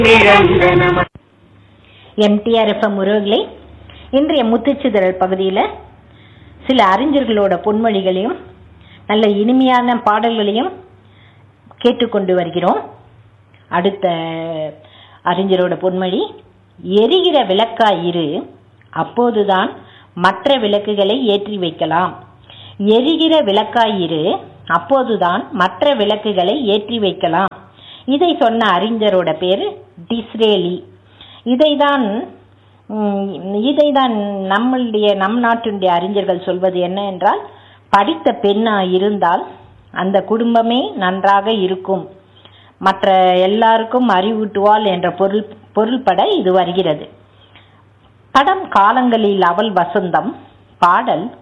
நிரந்தனம MTR FM உறவுகளே இன்றைய முத்துச்சிதறல் பகுதியில் சில அறிஞர்களோட பொன்மொழிகளையும் நல்ல இனிமையான பாடல்களையும் கேட்டுக்கொண்டு வருகிறோம் அடுத்த அறிஞரோட பொன்மொழி எரிகிற விளக்காய் இரு அப்போதுதான் மற்ற விளக்குகளை ஏற்றி வைக்கலாம் எரிகிற விளக்காய் இரு அப்போதுதான் மற்ற விளக்குகளை ஏற்றி வைக்கலாம் இதை சொன்ன அறிஞரோட பேரு டிஸ்ரேலி இதைதான் ம், இதைதான் நம்மளுடைய நம் நாட்டினுடைய அறிஞர்கள் சொல்வது என்ன என்றால் படித்த பெண்ணா இருந்தால் அந்த குடும்பமே நன்றாக இருக்கும் மற்ற எல்லாருக்கும் அறிவூட்டுவாள் என்ற பொருள் பொருள்பட இது வருகிறது படம் காலங்களில் அவள் வசந்தம் பாடல்